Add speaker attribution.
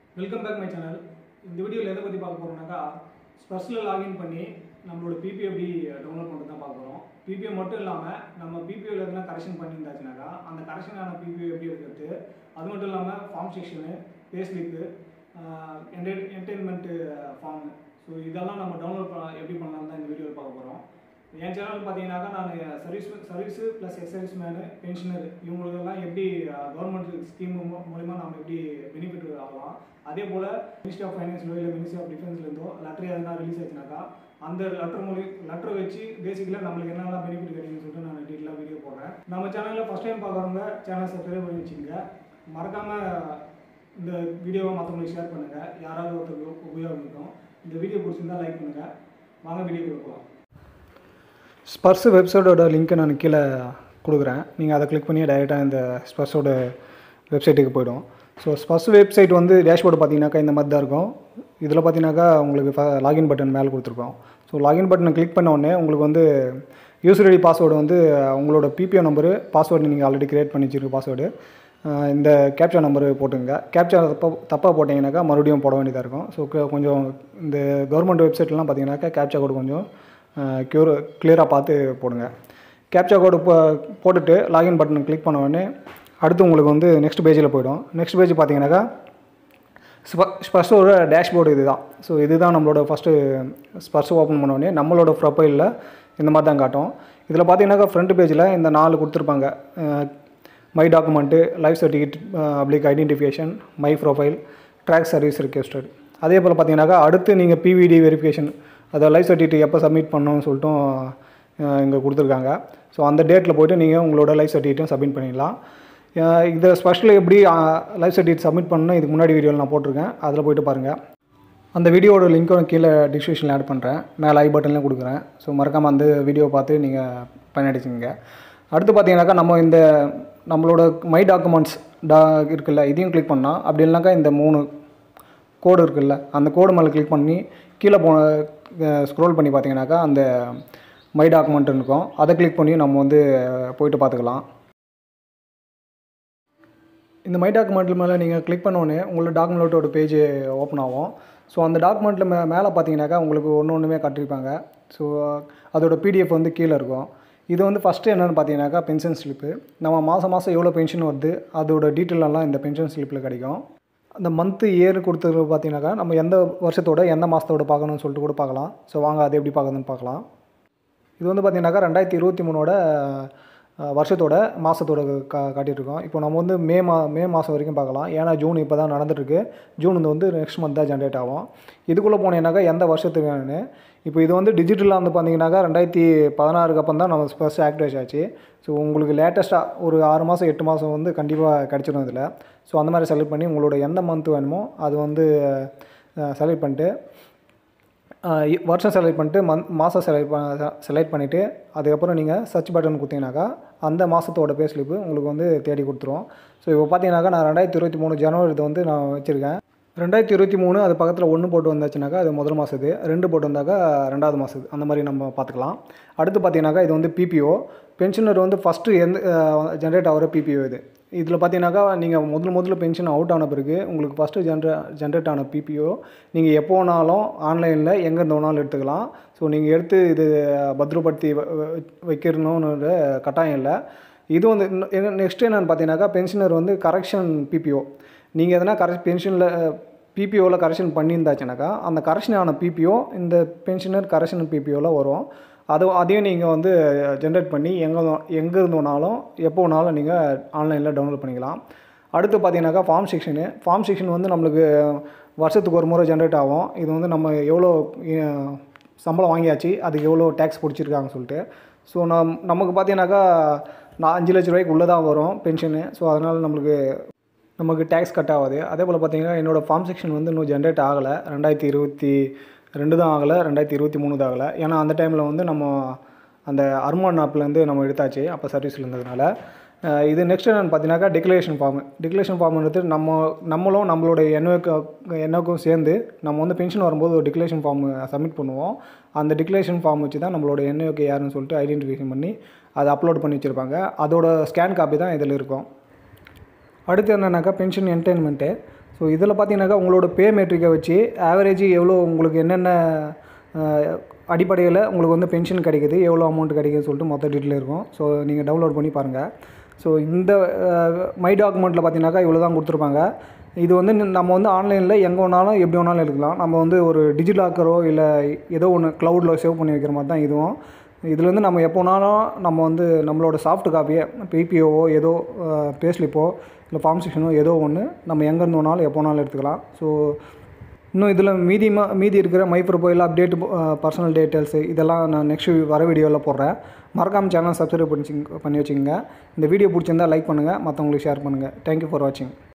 Speaker 1: welcome back my channel இந்த வீடியோவில் எதை பற்றி பார்க்க போகிறோம்னாக்கா ஸ்பெஷலில் லாகின் பண்ணி நம்மளோட பிபி எப்படி டவுன்லோட் பண்ணுறது தான் பார்க்க போகிறோம் பிபிஓ மட்டும் இல்லாமல் நம்ம பிபிஓவில் எதுனா கரெக்ஷன் பண்ணியிருந்தாச்சுனாக்கா அந்த கரெக்ஷனான பிபிஓ எப்படி எடுக்கிறது அது மட்டும் இல்லாமல் form section payslip enter entertainment form so இதெல்லாம் நம்ம டவுன்லோட் பண்ண எப்படி பண்ணலாம் தான் இந்த வீடியோவில் பார்க்க போகிறோம் என் சேனல் பார்த்தீங்கன்னாக்கா நான் service service plus ex-serviceman pensioner இவங்களுக்கெல்லாம் எப்படி கவர்மெண்ட் ஸ்கீம் மூலிமா நம்ம எப்படி பெனிஃபிட் ஆகலாம் அதே போல் மினிஸ்ட்ரி ஆஃப் ஃபைனான்ஸ்லோ இல்லை மினிஸ்ட்ரி ஆஃப் டிஃபென்ஸ்லேருந்தோ லெட்டர் எதனா ரிலீஸ் ஆச்சுனாக்கா அந்த லெட்டர் மூலி லெட்டர் வச்சு பேசிக்கலாக நம்மளுக்கு என்னெல்லாம் பெனிஃபிட் கிடைக்குன்னு சொல்லிட்டு நான் டீட்டெயிலாக வீடியோ போடுறேன் நம்ம சேனலில் ஃபஸ்ட் டைம் பார்க்குறவங்க சேனல் சப்ஸ்கிரைப் பண்ணி வச்சுக்கோங்க மறக்காமல் இந்த வீடியோவை மற்றவங்களுக்கு ஷேர் பண்ணுங்கள் யாராவது ஒருத்தருக்கு உபயோகம் இருக்கும் இந்த வீடியோ பிடிச்சிருந்தா லைக் பண்ணுங்கள் வாங்க வீடியோ போகலாம் ஸ்பர்ஸ் வெப்சைட்டோட லிங்க்கை நான் கீழே கொடுக்குறேன் நீங்கள் அதை கிளிக் பண்ணி டைரெக்டாக இந்த ஸ்பர்ஸோட வெப்சைட்டுக்கு போய்டும் ஸோ ஸ்பர்ஸ் வெப்சைட் வந்து டேஷ்போர்டு பார்த்தீங்கன்னாக்கா இந்த மாதிரி தான் இருக்கும் இதில் பார்த்தீங்கன்னாக்கா உங்களுக்கு லாகின் பட்டன் மேலே கொடுத்துருக்கோம் ஸோ லாகின் பட்டனை கிளிக் பண்ண உடனே உங்களுக்கு வந்து யூசர் ஐடி பாஸ்வேர்டு வந்து உங்களோட பிபிஓ நம்பரு பாஸ்வேர்டு நீங்கள் ஆல்ரெடி க்ரியேட் பண்ணி வச்சிருக்க பாஸ்வேர்டு இந்த கேப்சா நம்பரு போட்டுங்க கேப்சா தப்பாக தப்பாக போட்டிங்கனாக்கா மறுபடியும் போட வேண்டியதாக இருக்கும் ஸோ கொஞ்சம் இந்த கவர்மெண்ட் வெப்சைட்லாம் பார்த்தீங்கன்னாக்கா கேப்சா கோடு கொஞ்சம் க்யூர் கிளியராக பார்த்து போடுங்க கேப்சா கோடு போ போட்டுட்டு லாகின் பட்டன் கிளிக் பண்ண உடனே அடுத்து உங்களுக்கு வந்து நெக்ஸ்ட் பேஜில் போயிடும் நெக்ஸ்ட் பேஜ் பார்த்தீங்கன்னாக்கா ஸ்ப ஸ்பர்ஸோட டேஷ்போர்டு இது தான் ஸோ இதுதான் நம்மளோட ஃபஸ்ட்டு ஸ்பர்ஸ் ஓப்பன் பண்ண உடனே நம்மளோட ப்ரொஃபைலில் இந்த மாதிரி தான் காட்டும் இதில் பார்த்தீங்கன்னாக்கா ஃப்ரண்ட் பேஜில் இந்த நாலு கொடுத்துருப்பாங்க மை டாக்குமெண்ட்டு லைஃப் சர்டிஃபிகேட் அப்ளிக் identification my profile track service requested அதே போல் பார்த்தீங்கன்னாக்கா அடுத்து நீங்கள் பிவிடி வெரிஃபிகேஷன் அதை லைஃப் சர்டிஃபிகேட் எப்போ சப்மிட் பண்ணணும்னு சொல்லிட்டும் இங்கே கொடுத்துருக்காங்க ஸோ அந்த டேட்டில் போய்ட்டு நீங்கள் உங்களோட லைஃப் சர்டிஃபிகேட்டும் சப்மிட் பண்ணிடலாம் இதை ஸ்பெஷலில் எப்படி லைஃப் சர்டிஃபிகேட் சப்மிட் பண்ணணும் இதுக்கு முன்னாடி வீடியோவில் நான் போட்டிருக்கேன் அதில் போய்ட்டு பாருங்கள் அந்த வீடியோட லிங்க்கும் கீழே டிஸ்கிரிப்ஷனில் ஆட் பண்ணுறேன் மேலே ஐ பட்டன்லேயும் கொடுக்குறேன் ஸோ மறக்காமல் அந்த வீடியோவை பார்த்து நீங்கள் பயனடிச்சுங்க அடுத்து பார்த்தீங்கன்னாக்கா நம்ம இந்த நம்மளோட மை டாக்குமெண்ட்ஸ் டா இருக்குல்ல இதையும் கிளிக் பண்ணால் அப்படி இல்லைனாக்கா இந்த மூணு கோடு இருக்குல்ல அந்த கோடு மேலே கிளிக் பண்ணி கீழே போ ஸ்க்ரோல் பண்ணி பார்த்தீங்கன்னாக்கா அந்த மை டாக்குமெண்ட் இருக்கும் அதை கிளிக் பண்ணி நம்ம வந்து போயிட்டு பார்த்துக்கலாம் இந்த மை டாக்குமெண்ட்டில் மேலே நீங்கள் கிளிக் பண்ணோடனே உங்களோட டாக்குமெண்ட்டோட பேஜ் ஓப்பன் ஆகும் ஸோ அந்த டாக்குமெண்ட்டில் மே மேலே பார்த்தீங்கன்னாக்கா உங்களுக்கு ஒன்று ஒன்றுமே காட்டியிருப்பாங்க ஸோ அதோட பிடிஎஃப் வந்து கீழே இருக்கும் இது வந்து ஃபஸ்ட்டு என்னென்னு பார்த்தீங்கன்னாக்கா பென்ஷன் ஸ்லிப்பு நம்ம மாதம் மாதம் எவ்வளோ பென்ஷன் வருது அதோட டீட்டெயில் எல்லாம் இந்த பென்ஷன் ஸ்லிப்பில் கிடைக்கும் அந்த மந்த்து இயர் கொடுத்தது பார்த்தீங்கன்னாக்கா நம்ம எந்த வருஷத்தோட எந்த மாதத்தோட பார்க்கணும்னு சொல்லிட்டு கூட பார்க்கலாம் ஸோ வாங்க அது எப்படி பார்க்கணுன்னு பார்க்கலாம் இது வந்து பார்த்தீங்கன்னாக்கா ரெண்டாயிரத்தி இருபத்தி மூணோட வருஷத்தோட மாதத்தோட கா காட்டிகிட்ருக்கோம் இப்போ நம்ம வந்து மே மா மே மாதம் வரைக்கும் பார்க்கலாம் ஏன்னா ஜூன் இப்போ தான் நடந்துட்டுருக்கு ஜூன் வந்து வந்து நெக்ஸ்ட் மந்த் தான் ஜென்ரேட் ஆகும் இதுக்குள்ளே போனீங்கன்னாக்கா எந்த வருஷத்துக்கு வேணும்னு இப்போ இது வந்து டிஜிட்டலாக வந்து பார்த்தீங்கன்னாக்கா ரெண்டாயிரத்தி பதினாறுக்கு அப்புறம் தான் நம்ம ஃபஸ்ட் ஆக்டிவேட் ஆச்சு ஸோ உங்களுக்கு லேட்டஸ்ட்டாக ஒரு ஆறு மாதம் எட்டு மாதம் வந்து கண்டிப்பாக கிடச்சிடும் இதில் ஸோ அந்த மாதிரி செலக்ட் பண்ணி உங்களோட எந்த மந்த் வேணுமோ அது வந்து செலக்ட் பண்ணிட்டு வருஷம் செலக்ட் பண்ணிட்டு மந்த் மாதம் செலக்ட் பண்ண செலக்ட் பண்ணிவிட்டு அதுக்கப்புறம் நீங்கள் சர்ச் பட்டன் கொடுத்தீங்கன்னாக்கா அந்த மாதத்தோட பே ஸ்லிப்பு உங்களுக்கு வந்து தேடி கொடுத்துரும் ஸோ இப்போ பார்த்தீங்கன்னாக்கா நான் ரெண்டாயிரத்தி இருபத்தி மூணு ஜனவரி இது வந்து நான் வச்சுருக்கேன் ரெண்டாயிரத்தி இருபத்தி மூணு அது பக்கத்தில் ஒன்று போட்டு வந்தாச்சுனாக்கா அது முதல் மாதத்து ரெண்டு போட்டு வந்தாக்கா ரெண்டாவது மாதத்து அந்த மாதிரி நம்ம பார்த்துக்கலாம் அடுத்து பார்த்தீங்கன்னாக்கா இது வந்து பிபிஓ பென்ஷனர் வந்து ஃபஸ்ட்டு எந்த ஜென்ரேட் ஆகிற பிபிஓ இது இதில் பார்த்தீங்கன்னாக்கா நீங்கள் முதல்ல முதல்ல பென்ஷன் அவுட் ஆன பிறகு உங்களுக்கு ஃபஸ்ட்டு ஜென்ரே ஜென்ரேட் ஆன பிபிஓ நீங்கள் எப்போ வேணாலும் ஆன்லைனில் எங்கே இருந்து வேணாலும் எடுத்துக்கலாம் ஸோ நீங்கள் எடுத்து இது பத்திரப்படுத்தி வைக்கணுன்ற கட்டாயம் இல்லை இது வந்து நெக்ஸ்ட் என்னென்னு பார்த்தீங்கன்னாக்கா பென்ஷனர் வந்து கரெக்ஷன் பிபிஓ நீங்கள் எதனா கரெக்ட் பென்ஷனில் பிபிஓவில் கரெக்ஷன் பண்ணியிருந்தாச்சுனாக்கா அந்த கரெக்ஷன் ஆன பிபிஓ இந்த பென்ஷனர் கரெக்ஷன் பிபிஓவில் வரும் அது அதையும் நீங்கள் வந்து ஜென்ரேட் பண்ணி எங்கே எங்கே இருந்தோனாலும் எப்போ வேணாலும் நீங்கள் ஆன்லைனில் டவுன்லோட் பண்ணிக்கலாம் அடுத்து பார்த்தீங்கன்னாக்கா ஃபார்ம் செக்ஷனு ஃபார்ம் செக்ஷன் வந்து நம்மளுக்கு வருஷத்துக்கு ஒரு முறை ஜென்ரேட் ஆகும் இது வந்து நம்ம எவ்வளோ சம்பளம் வாங்கியாச்சு அதுக்கு எவ்வளோ டேக்ஸ் பிடிச்சிருக்காங்கன்னு சொல்லிட்டு ஸோ நம் நமக்கு பார்த்தீங்கன்னாக்கா நான் அஞ்சு லட்ச ரூபாய்க்கு உள்ளே தான் வரும் பென்ஷனு ஸோ அதனால் நம்மளுக்கு நமக்கு டேக்ஸ் கட் ஆகாது அதே போல் பார்த்தீங்கன்னா என்னோடய ஃபார்ம் செக்ஷன் வந்து இன்னும் ஜென்ரேட் ஆகலை ரெண்டாயிரத்தி இருபத்தி ரெண்டு தான் ஆகலை ரெண்டாயிரத்தி இருபத்தி மூணு தான் ஆகலை ஏன்னா அந்த டைமில் வந்து நம்ம அந்த அர்மான் ஆப்லேருந்து நம்ம எடுத்தாச்சு அப்போ சர்வீஸில் இருந்ததுனால இது நெக்ஸ்ட் என்னென்னு பார்த்தீங்கன்னாக்கா டிக்ளரேஷன் ஃபார்ம் டிக்ளரேஷன் ஃபார்ம்ன்றது நம்ம நம்மளும் நம்மளோட என்ஓக்கு என்ஓக்கும் சேர்ந்து நம்ம வந்து பென்ஷன் வரும்போது ஒரு டிக்ளரேஷன் ஃபார்ம் சப்மிட் பண்ணுவோம் அந்த டிக்ளரேஷன் ஃபார்ம் வச்சு தான் நம்மளோட என்ஓக்கு யாருன்னு சொல்லிட்டு ஐடென்டிஃபிகேஷன் பண்ணி அதை அப்லோட் பண்ணி வச்சுருப்பாங்க அதோட ஸ்கேன் காப்பி தான் இதில் இருக்கும் அடுத்து என்னென்னாக்கா பென்ஷன் என்டர்டைன்மெண்ட்டு ஸோ இதில் பார்த்தீங்கன்னாக்கா உங்களோட பே மெட்ரிக்கை வச்சு ஆவரேஜ் எவ்வளோ உங்களுக்கு என்னென்ன அடிப்படையில் உங்களுக்கு வந்து பென்ஷன் கிடைக்குது எவ்வளோ அமௌண்ட் கிடைக்குதுன்னு சொல்லிட்டு மொத்த டீட்டெயில் இருக்கும் ஸோ நீங்கள் டவுன்லோட் பண்ணி பாருங்கள் ஸோ இந்த மை டாக்குமெண்ட்டில் பார்த்தீங்கன்னாக்கா இவ்வளோ தான் கொடுத்துருப்பாங்க இது வந்து நம்ம வந்து ஆன்லைனில் எங்கே வேணாலும் எப்படி வேணாலும் எடுக்கலாம் நம்ம வந்து ஒரு டிஜிலாக்கரோ இல்லை ஏதோ ஒன்று க்ளவுடில் சேவ் பண்ணி வைக்கிற மாதிரி தான் இதுவும் இதுலேருந்து நம்ம எப்போ வேணாலும் நம்ம வந்து நம்மளோட சாஃப்ட் காப்பியை பிபிஓவோ ஏதோ பேஸ்லிப்போ இல்லை ஃபார்ம் செக்ஷனோ ஏதோ ஒன்று நம்ம எங்கேருந்து வேணாலும் எப்போ வேணாலும் எடுத்துக்கலாம் ஸோ இன்னும் இதில் மீதிமா மீதி இருக்கிற my profile update personal details இதெல்லாம் நான் நெக்ஸ்ட் வர வீடியோவில் போடுறேன் மறக்காமல் சேனல் சப்ஸ்கிரைப் பண்ணி பண்ணி வச்சுக்கோங்க இந்த வீடியோ பிடிச்சிருந்தா லைக் பண்ணுங்கள் மற்றவங்களுக்கு ஷேர் பண்ணுங்கள் தேங்க்யூ ஃபார் வாட்சிங்